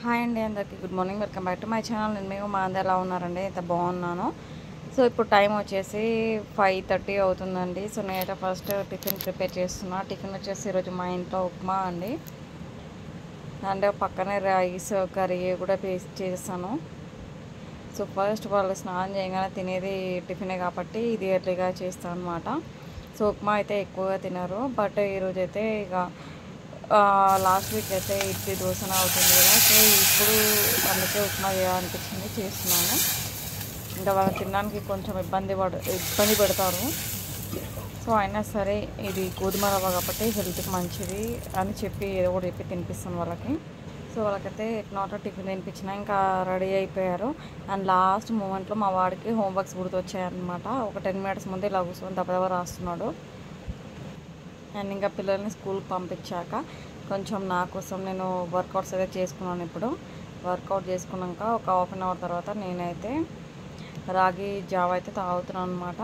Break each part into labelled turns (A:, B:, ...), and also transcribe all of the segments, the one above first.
A: Hi అండి అందరికీ good morning welcome back to my channel నేను మేము మా అందరు ఎలా ఉన్నారండి ఇంత బాగున్నాను సో ఇప్పుడు టైం వచ్చేసి ఫైవ్ థర్టీ అవుతుందండి సో నేనైతే ఫస్ట్ టిఫిన్ ప్రిపేర్ చేస్తున్నా టిఫిన్ వచ్చేసి ఈరోజు మా ఇంట్లో ఉప్మా అండి అండ్ పక్కనే రైస్ కర్రీ కూడా పేస్ట్ చేస్తాను సో ఫస్ట్ వాళ్ళు స్నానం చేయగానే తినేది టిఫినే కాబట్టి ఇది ఎర్లీగా చేస్తాను అనమాట సో ఉప్మా అయితే ఎక్కువగా తినరు బట్ ఈరోజు అయితే ఇక లాస్ట్ వీక్ అయితే ఇడ్లీ దోశన అవుతుంది కదా సో ఇప్పుడు అందుకే ఉప్మా చేయాలనిపించింది చేస్తున్నాను ఇంకా వాళ్ళు తినడానికి కొంచెం ఇబ్బంది పడ ఇబ్బంది పెడతారు సో అయినా సరే ఇది గోధుమ రవ్వ కాబట్టి హెల్త్కి మంచిది అని చెప్పి ఏదో ఒకటి చెప్పి తినిపిస్తాను వాళ్ళకి సో వాళ్ళకైతే నాట్ టిఫిన్ తినిపించిన ఇంకా రెడీ అయిపోయారు అండ్ లాస్ట్ మూమెంట్లో మా వాడికి హోంవర్క్స్ గుర్తొచ్చాయన్నమాట ఒక టెన్ మినిట్స్ ముందే ఇలా కూర్చొని దెబ్బ రాస్తున్నాడు అండ్ ఇంకా పిల్లల్ని స్కూల్కి పంపించాక కొంచెం నా కోసం నేను వర్కౌట్స్ అయితే చేసుకున్నాను ఇప్పుడు వర్కౌట్ చేసుకున్నాక ఒక హాఫ్ అన్ అవర్ తర్వాత నేనైతే రాగి జావ అయితే తాగుతున్నాను అనమాట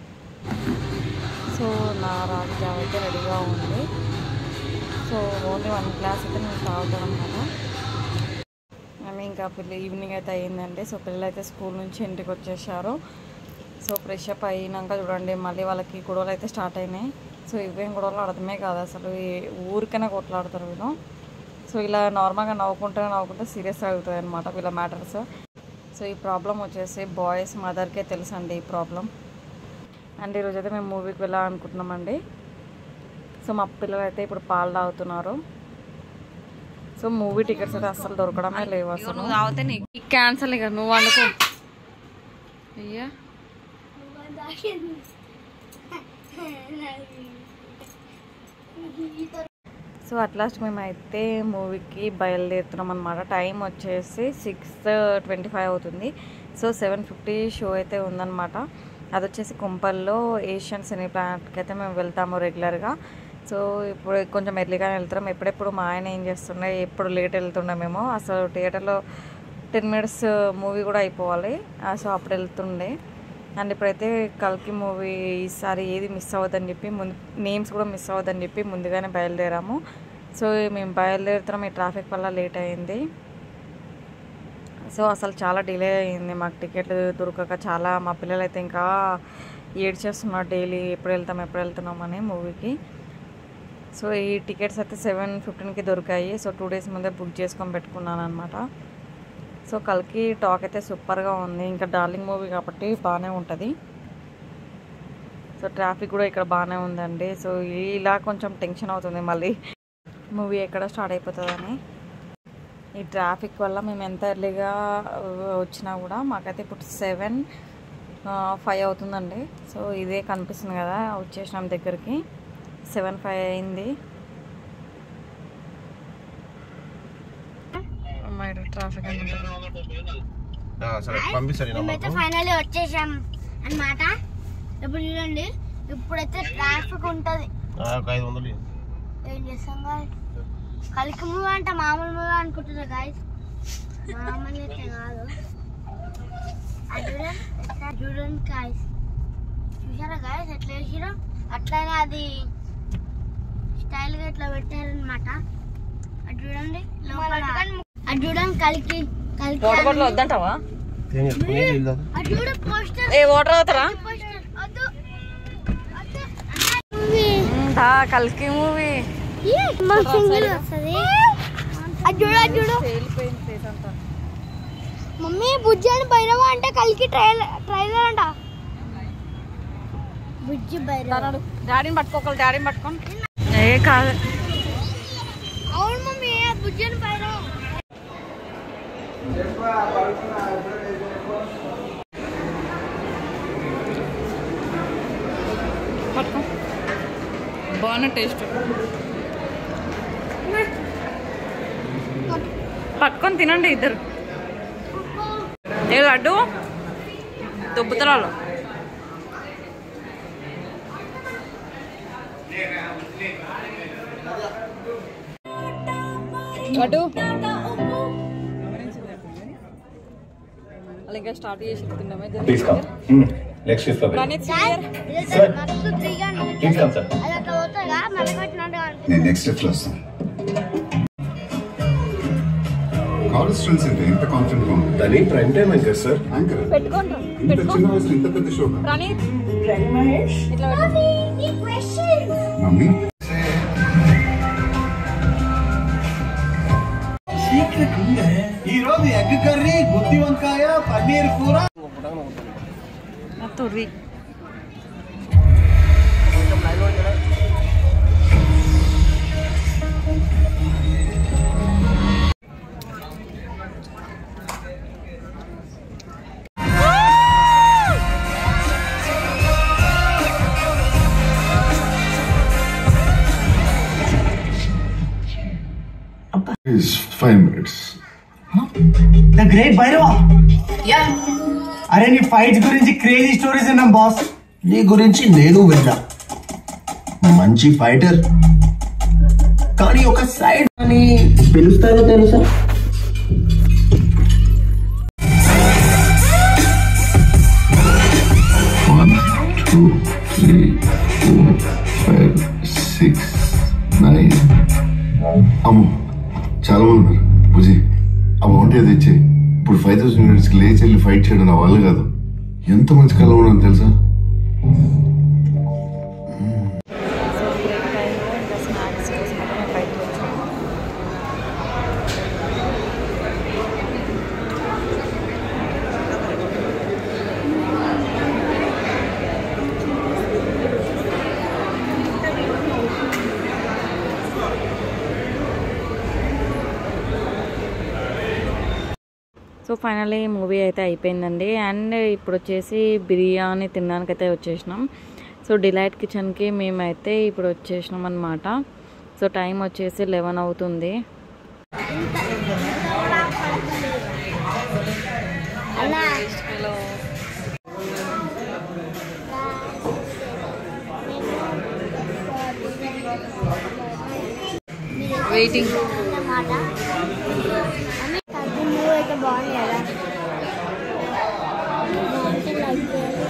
A: సో నా రాగి జావ అయితే రెడీగా ఉంది సో ఓన్లీ వన్ గ్లాస్ అయితే నేను తాగుతాను అనమాట అండ్ ఇంకా పిల్ల ఈవినింగ్ అయితే అయ్యిందండి సో పిల్లలు అయితే స్కూల్ నుంచి ఇంటికి వచ్చేసారు సో ఫ్రెష్ అప్ అయినాక చూడండి మళ్ళీ వాళ్ళకి గొడవలు అయితే స్టార్ట్ అయినాయి సో ఇవేం గొడవలు అర్థమే కాదు అసలు ఈ- ఊరికైనా కొట్లాడతారు వీళ్ళు సో ఇలా నార్మల్గా నవ్వుకుంటే నవ్వుకుంటే సీరియస్ అవుతుంది అనమాట వీళ్ళ మ్యాటర్స్ సో ఈ ప్రాబ్లం వచ్చేసి బాయ్స్ మదర్కే తెలుసు అండి ఈ ప్రాబ్లం అండ్ ఈరోజు అయితే మేము మూవీకి వెళ్ళాలనుకుంటున్నామండి సో మా పిల్లలు అయితే ఇప్పుడు పాలు తాగుతున్నారు సో మూవీ టికెట్స్ అయితే అస్సలు దొరకడమే లేవు అసలు తాగితే నీకు క్యాన్సల్ ఇక నువ్వు అనుకో అయ్యా సో అట్ లాస్ట్ మేమైతే మూవీకి బయలుదేరుతున్నాం అనమాట టైం వచ్చేసి సిక్స్ ట్వంటీ ఫైవ్ అవుతుంది సో సెవెన్ ఫిఫ్టీ షో అయితే ఉందన్నమాట అది వచ్చేసి కుంపల్లో ఏషియన్ సినీ ప్లానెట్కి అయితే మేము వెళ్తాము రెగ్యులర్గా సో ఇప్పుడు కొంచెం ఎర్లీగానే వెళ్తున్నాం ఎప్పుడెప్పుడు మా ఆయన ఏం చేస్తుండే ఎప్పుడు లేట్ వెళ్తుండే మేము అసలు థియేటర్లో టెన్ మినిట్స్ మూవీ కూడా అయిపోవాలి ఆ, సో అప్పుడు వెళ్తుండే అండ్ ఇప్పుడైతే కల్కి మూవీ ఈసారి ఏది మిస్ అవ్వదని చెప్పి ముందు నేమ్స్ కూడా మిస్ అవ్వదని చెప్పి ముందుగానే బయలుదేరాము సో మేము బయలుదేరుతున్నాం ఈ ట్రాఫిక్ వల్ల లేట్ అయింది సో అసలు చాలా డిలే అయింది మాకు టికెట్లు దొరకక చాలా మా పిల్లలు అయితే ఇంకా ఏడ్చేస్తున్నారు డైలీ ఎప్పుడు వెళ్తాం ఎప్పుడు వెళ్తున్నాం అని మూవీకి సో ఈ టికెట్స్ అయితే సెవెన్ ఫిఫ్టీన్కి దొరికాయి సో టూ డేస్ ముందే బుక్ చేసుకొని పెట్టుకున్నాను అనమాట సో కల్కి టాక్ అయితే సూపర్గా ఉంది ఇంకా డార్లింగ్ మూవీ కాబట్టి బాగానే ఉంటుంది సో ట్రాఫిక్ కూడా ఇక్కడ బాగానే ఉందండి సో ఇలా కొంచెం టెన్షన్ అవుతుంది మళ్ళీ మూవీ ఎక్కడ స్టార్ట్ అయిపోతుందని ఈ ట్రాఫిక్ వల్ల మేము ఎంత ఎర్లీగా ఆ, వచ్చినా కూడా మాకైతే ఇప్పుడు సెవెన్ ఫైవ్ అవుతుందండి సో ఇదే కనిపిస్తుంది కదా వచ్చేసినాం దగ్గరికి సెవెన్ ఫైవ్ అయింది ట్రాఫిక్
B: ఆ, సరే పంపిస్తారు
C: మేమైతే ఫైనల్ వచ్చేసాం అన్నమాట ఇప్పుడు చూడండి ఇప్పుడైతే ట్రాఫిక్ ఉంటది
B: ఒక ఐదు వందలు ఇయ్యి.
C: ఏం చేస్తాం గాయస్ కలికి మూవ్ అంట మామూలు మూవ్ అనుకుంటున్నా గాయస్ మామూలు అయితే కాదు అది చూడండి ఎట్లా చూడండి గాయస్ చూసారా గాయస్ ఎట్లా వేసిరో అట్లానే అది స్టైల్ గా ఇట్లా పెట్టారనమాట అది చూడండి లోపల అది చూడండి కలికి కలికి
A: వాటర్ బాటిల్ వద్దంటావా
B: ఏం చేస్తావు? నీళ్ళు ఇల్లు తాగు.
C: అది చూడ పోస్టర్
A: ఏ వాటర్ అవుతారా
C: పోస్టర్ వద్దు వద్దు
A: కల్కి మూవీ
C: సింగిల్ వస్తుంది అది చూడు అది చూడు
A: తేలిపోయింది ఫేస్ అంతా
C: మమ్మీ బుజ్జి అని భైరవ అంటే కలికి ట్రైలర్ ట్రైలర్ అంట బుజ్జి భైరవ
A: డాడీని పట్టుకోకలు డాడీని పట్టుకోండి ఏ కాదు
C: అవును మమ్మీ ఆ బుజ్జి అని భైరవ
A: పట్టుకో బాగున్న టేస్ట్ పట్టుకొని తినండి ఇద్దరు ఏ లడ్డు దుబ్బుతరాలు లడ్డు అలా ఇంకా స్టార్ట్ చేసి తిన్నామే
D: Please come. Next shift available.
A: కానీ clear.
D: Sir.
C: మస్తు ఫ్రీగా
D: Please come, sir.
C: అది అట్లా పోతుందిగా మెల్లగొట్టినట్టు
D: నేను నెక్స్ట్ స్టెప్ లో వస్తాను
E: కాన్స్టిట్యున్సీ అంటే ఎంత కాన్ఫిడెంట్ గా ఉంది
B: దాని prime time anchor sir
E: anchor ఇంత చిన్న వయసులో ఇంత పెద్ద షో మమ్మీ
F: ఈ రోజు ఎగ్ కర్రీ గుత్తి వంకాయ పన్నీర్ కూర
A: తొర్రి
E: five minutes
F: the great Bhairava అరే నీ ఫైట్స్ గురించి క్రేజీ స్టోరీస్ విన్నాం బాస్
G: నీ గురించి నేను విన్నా మంచి ఫైటర్ కానీ ఒక సైడ్ అని పిలుస్తారో తెలుసా
E: one two three four five six nine అమ్మో చాలా మంది ఉన్నారు బుజి అమ్మ ఉంటే అది ఇచ్చే ఇప్పుడు ఫైవ్ థౌసండ్ యూనిట్స్కి లేచి వెళ్ళి ఫైట్ చేయడం నా వాళ్ళు కాదు ఎంత మంచి కళ ఉన్నాను తెలుసా
A: సో బ్రేక్ టైంలో ఇంకా స్నాక్స్ కోసం అయితే మేము బయటకు వచ్చాము సో ఫైనల్లీ మూవీ అయితే అయిపోయిందండి అండ్ ఇప్పుడు వచ్చేసి బిర్యానీ తినడానికైతే వచ్చేసినాం సో డిలైట్ కిచెన్కి మేమైతే ఇప్పుడు వచ్చేసినాం అనమాట సో టైం వచ్చేసి లెవెన్ అవుతుంది
C: అలా
A: వెయిటింగ్
C: అన్నమాట కద్దు మూవ్ అయితే బాగుంది కదా బాగుంటే లైక్ చేయాలి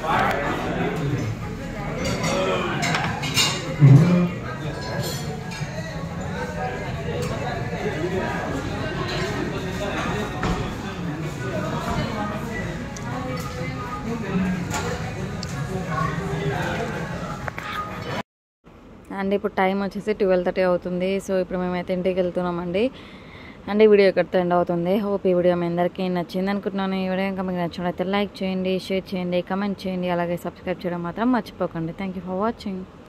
A: అండ్ ఇప్పుడు టైం వచ్చేసి ట్వెల్వ్ థర్టీ అవుతుంది సో ఇప్పుడు మేమైతే ఇంటికి వెళ్తున్నామండి అండ్ ఈ వీడియో ఇక్కడితో ఎండ్ అవుతుంది హోప్ ఈ వీడియో మీ అందరికీ నచ్చింది అనుకుంటున్నాను ఈ వీడియో ఇంకా మీకు నచ్చినట్లయితే లైక్ చేయండి షేర్ చేయండి కమెంట్ చేయండి అలాగే సబ్స్క్రైబ్ చేయడం మాత్రం మర్చిపోకండి థ్యాంక్ యూ ఫర్ వాచింగ్